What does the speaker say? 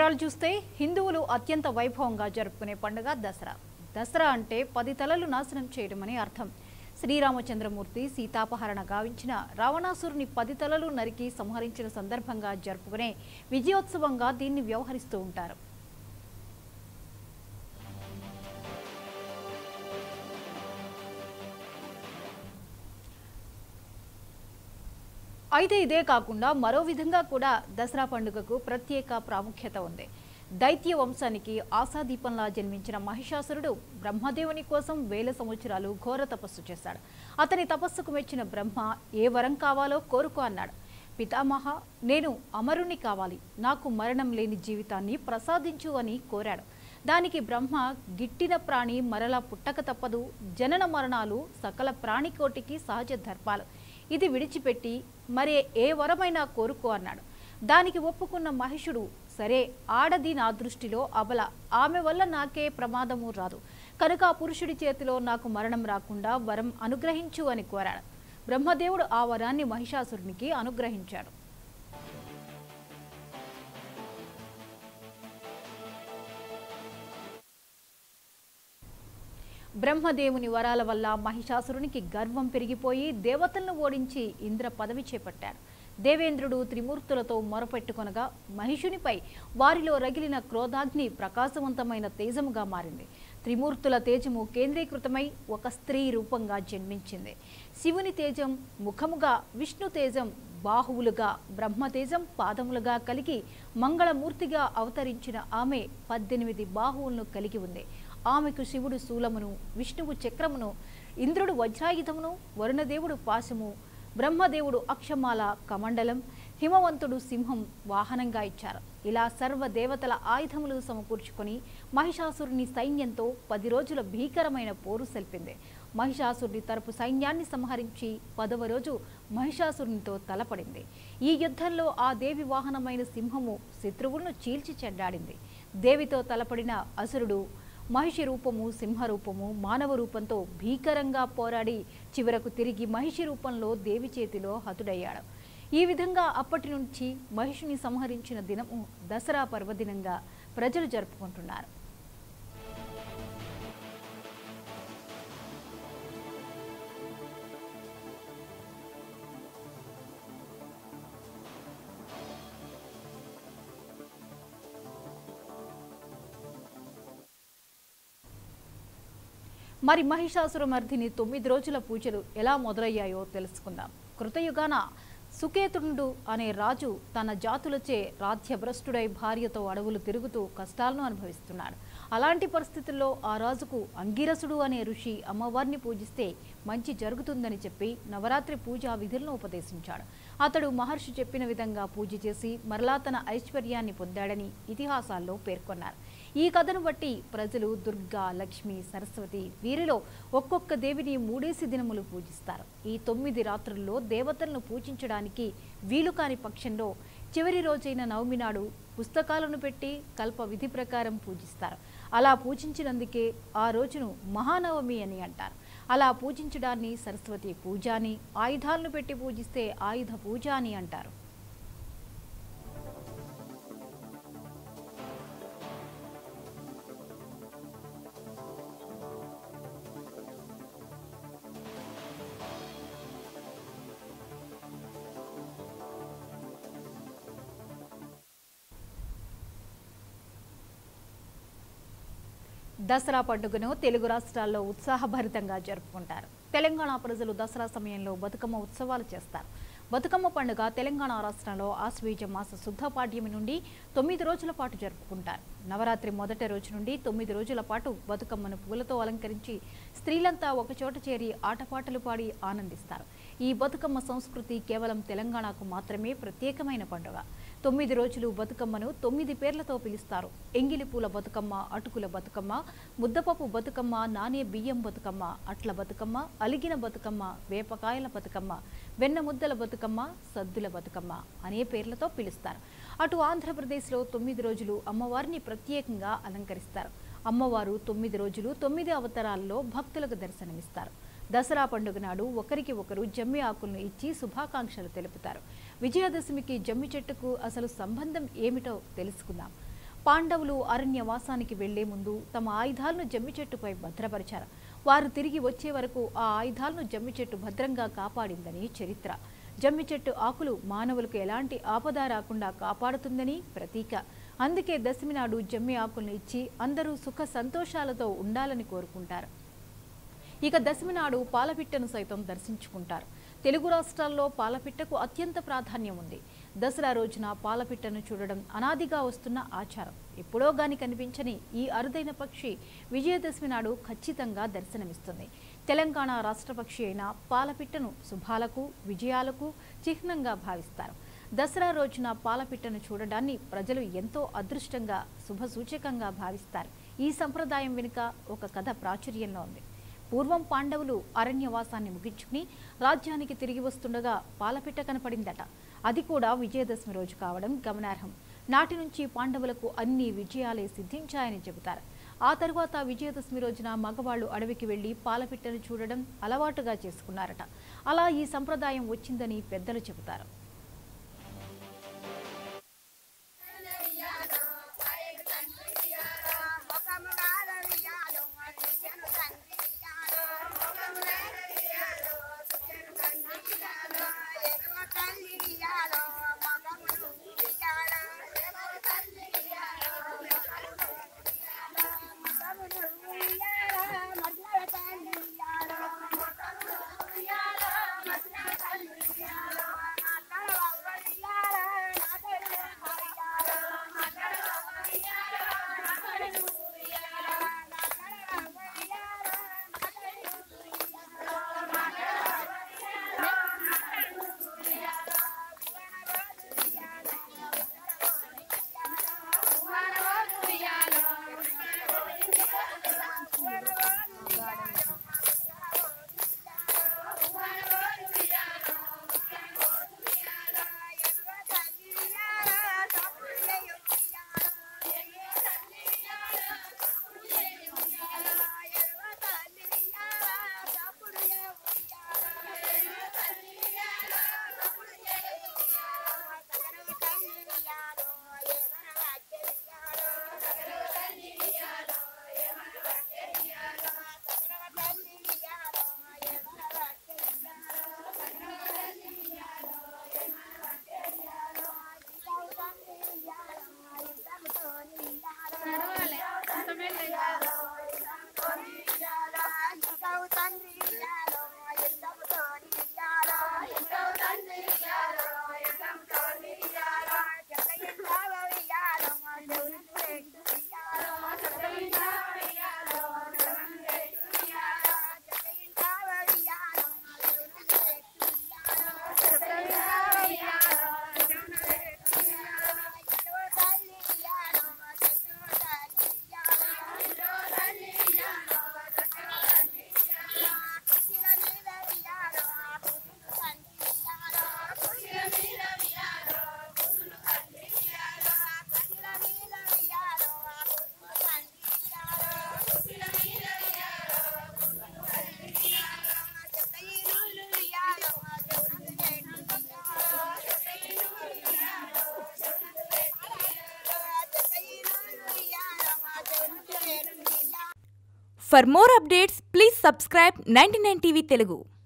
వివరాలు చూస్తే హిందువులు అత్యంత వైభవంగా జరుపుకునే పండుగ దసరా దసరా అంటే పది తలలు నాశనం చేయడమని అర్థం శ్రీరామచంద్రమూర్తి సీతాపహరణ గావించిన రావణాసురుని పది తలలు నరికి సంహరించిన సందర్భంగా జరుపుకునే విజయోత్సవంగా దీన్ని వ్యవహరిస్తూ ఉంటారు అయితే ఇదే కాకుండా మరో విధంగా కూడా దసరా పండుగకు ప్రత్యేక ప్రాముఖ్యత ఉంది దైత్య వంశానికి ఆశాదీపంలా జన్మించిన మహిషాసురుడు బ్రహ్మదేవుని కోసం వేల సంవత్సరాలు ఘోర తపస్సు చేశాడు అతని తపస్సుకు మెచ్చిన బ్రహ్మ ఏ వరం కావాలో కోరుకో అన్నాడు పితామహ నేను అమరుణ్ణి కావాలి నాకు మరణం లేని జీవితాన్ని ప్రసాదించు అని కోరాడు దానికి బ్రహ్మ గిట్టిన ప్రాణి మరలా పుట్టక తప్పదు జనన మరణాలు సకల ప్రాణికోటికి సహజ ధర్మాలు ఇది విడిచిపెట్టి మరే ఏ వరమైనా కోరుకో అన్నాడు దానికి ఒప్పుకున్న మహిషుడు సరే ఆడది నా దృష్టిలో అబల ఆమె వల్ల నాకే ప్రమాదము రాదు కనుక ఆ పురుషుడి చేతిలో నాకు మరణం రాకుండా వరం అనుగ్రహించు అని కోరాడు బ్రహ్మదేవుడు ఆ వరాన్ని మహిషాసురునికి అనుగ్రహించాడు బ్రహ్మదేవుని వరాల వల్ల మహిషాసురునికి గర్వం పెరిగిపోయి దేవతలను ఓడించి ఇంద్ర పదవి చేపట్టాడు దేవేంద్రుడు త్రిమూర్తులతో మొరపెట్టుకొనగా మహిషునిపై వారిలో రగిలిన క్రోధాగ్ని ప్రకాశవంతమైన తేజముగా మారింది త్రిమూర్తుల తేజము కేంద్రీకృతమై ఒక స్త్రీ రూపంగా జన్మించింది శివుని తేజం ముఖముగా విష్ణు తేజం బాహువులుగా బ్రహ్మతేజం పాదములుగా కలిగి మంగళమూర్తిగా అవతరించిన ఆమె పద్దెనిమిది బాహువులను కలిగి ఉంది ఆమెకు శివుడు శూలమును విష్ణువు చక్రమును ఇంద్రుడు వజ్రాయుధమును వరుణదేవుడు పాశము బ్రహ్మదేవుడు అక్షమాల కమండలం హిమవంతుడు సింహం వాహనంగా ఇచ్చారు ఇలా సర్వ దేవతల ఆయుధములు సమకూర్చుకొని మహిషాసురుని సైన్యంతో పది రోజుల భీకరమైన పోరు సెల్పింది మహిషాసురుని తరపు సైన్యాన్ని సంహరించి పదవ రోజు మహిషాసురునితో తలపడింది ఈ యుద్ధంలో ఆ దేవి వాహనమైన సింహము శత్రువులను చీల్చి చెడ్డాడింది దేవితో తలపడిన అసురుడు మహిషి రూపము సింహరూపము మానవ రూపంతో భీకరంగా పోరాడి చివరకు తిరిగి మహిషి రూపంలో దేవి చేతిలో హతుడయ్యాడు ఈ విధంగా అప్పటి నుంచి మహిషిని సంహరించిన దినము దసరా పర్వదినంగా ప్రజలు జరుపుకుంటున్నారు మరి మహిషాసురమర్ధిని తొమ్మిది రోజుల పూజలు ఎలా మొదలయ్యాయో తెలుసుకుందాం కృతయుగాన సుకేతుడు అనే రాజు తన జాతులచే రాజ్యభ్రష్టుడై భార్యతో అడవులు తిరుగుతూ కష్టాలను అనుభవిస్తున్నాడు అలాంటి పరిస్థితుల్లో ఆ రాజుకు అంగిరసుడు అనే ఋషి అమ్మవారిని పూజిస్తే మంచి జరుగుతుందని చెప్పి నవరాత్రి పూజా విధులను ఉపదేశించాడు అతడు మహర్షి చెప్పిన విధంగా పూజ చేసి మరలా తన ఐశ్వర్యాన్ని పొందాడని ఇతిహాసాల్లో పేర్కొన్నారు ఈ కథను బట్టి ప్రజలు దుర్గా లక్ష్మి సరస్వతి వీరిలో ఒక్కొక్క దేవిని మూడేసి దినములు పూజిస్తారు ఈ తొమ్మిది రాత్రుల్లో దేవతలను పూజించడానికి వీలు కాని పక్షంలో చివరి రోజైన నవమి నాడు పుస్తకాలను పెట్టి కల్ప విధి ప్రకారం పూజిస్తారు అలా పూజించినందుకే ఆ రోజును మహానవమి అని అంటారు అలా పూజించడాన్ని సరస్వతి పూజ అని ఆయుధాలను పెట్టి పూజిస్తే ఆయుధ పూజ అని అంటారు దసరా పండుగను తెలుగు రాష్ట్రాల్లో ఉత్సాహభరితంగా జరుపుకుంటారు తెలంగాణ ప్రజలు దసరా సమయంలో బతుకమ్మ ఉత్సవాలు చేస్తారు బతుకమ్మ పండుగ తెలంగాణ రాష్ట్రంలో ఆశ్వీజ మాస శుద్ధ పాడ్యమి నుండి తొమ్మిది రోజుల పాటు జరుపుకుంటారు నవరాత్రి మొదటి రోజు నుండి తొమ్మిది రోజుల పాటు బతుకమ్మను పూలతో అలంకరించి స్త్రీలంతా ఒకచోట చేరి ఆటపాటలు పాడి ఆనందిస్తారు ఈ బతుకమ్మ సంస్కృతి కేవలం తెలంగాణకు మాత్రమే ప్రత్యేకమైన పండుగ తొమ్మిది రోజులు బతుకమ్మను తొమ్మిది పేర్లతో పిలుస్తారు ఎంగిలి పూల బతుకమ్మ అటుకుల బతుకమ్మ ముద్దపప్పు బతుకమ్మ నానే బియ్యం బతుకమ్మ అట్ల బతుకమ్మ అలిగిన బతుకమ్మ వేపకాయల బతుకమ్మ వెన్న ముద్దల బతుకమ్మ సద్దుల బతుకమ్మ అనే పేర్లతో పిలుస్తారు అటు ఆంధ్రప్రదేశ్లో తొమ్మిది రోజులు అమ్మవారిని ప్రత్యేకంగా అలంకరిస్తారు అమ్మవారు తొమ్మిది రోజులు తొమ్మిది అవతారాల్లో భక్తులకు దర్శనమిస్తారు దసరా పండుగ నాడు ఒకరికి ఒకరు జమ్మి ఆకులను ఇచ్చి శుభాకాంక్షలు తెలుపుతారు విజయదశమికి జమ్మి చెట్టుకు అసలు సంబంధం ఏమిటో తెలుసుకుందాం పాండవులు అరణ్యవాసానికి వెళ్లే ముందు తమ ఆయుధాలను జమ్మి చెట్టుపై భద్రపరిచారు వారు తిరిగి వచ్చే వరకు ఆ ఆయుధాలను జమ్మి చెట్టు భద్రంగా కాపాడిందని చరిత్ర జమ్మి చెట్టు ఆకులు మానవులకు ఎలాంటి ఆపద రాకుండా కాపాడుతుందని ప్రతీక అందుకే దశమి నాడు జమ్మి ఆకులను ఇచ్చి అందరూ సుఖ సంతోషాలతో ఉండాలని కోరుకుంటారు ఇక దశమి నాడు పాలపిట్టను సైతం దర్శించుకుంటారు తెలుగు రాష్ట్రాల్లో పాలపిట్టకు అత్యంత ప్రాధాన్యం ఉంది దసరా రోజున పాలపిట్టను చూడడం అనాదిగా వస్తున్న ఆచారం ఎప్పుడో గాని కనిపించని ఈ అరుదైన పక్షి విజయదశమి నాడు ఖచ్చితంగా దర్శనమిస్తుంది తెలంగాణ రాష్ట్ర పక్షి అయిన పాలపిట్టను శుభాలకు విజయాలకు చిహ్నంగా భావిస్తారు దసరా రోజున పాలపిట్టను చూడడాన్ని ప్రజలు ఎంతో అదృష్టంగా శుభసూచకంగా భావిస్తారు ఈ సంప్రదాయం వెనుక ఒక కథ ప్రాచుర్యంలో ఉంది పూర్వం పాండవులు అరణ్యవాసాన్ని ముగించుకుని రాజ్యానికి తిరిగి వస్తుండగా పాలపిట్ట కనపడిందట అది కూడా విజయదశమి రోజు కావడం గమనార్హం నాటి నుంచి పాండవులకు అన్ని విజయాలే సిద్ధించాయని చెబుతారు ఆ తరువాత విజయదశమి రోజున మగవాళ్లు అడవికి వెళ్లి పాలపిట్టను చూడడం అలవాటుగా చేసుకున్నారట అలా ఈ సంప్రదాయం వచ్చిందని పెద్దలు చెబుతారు For more updates, please subscribe 99 TV Telugu.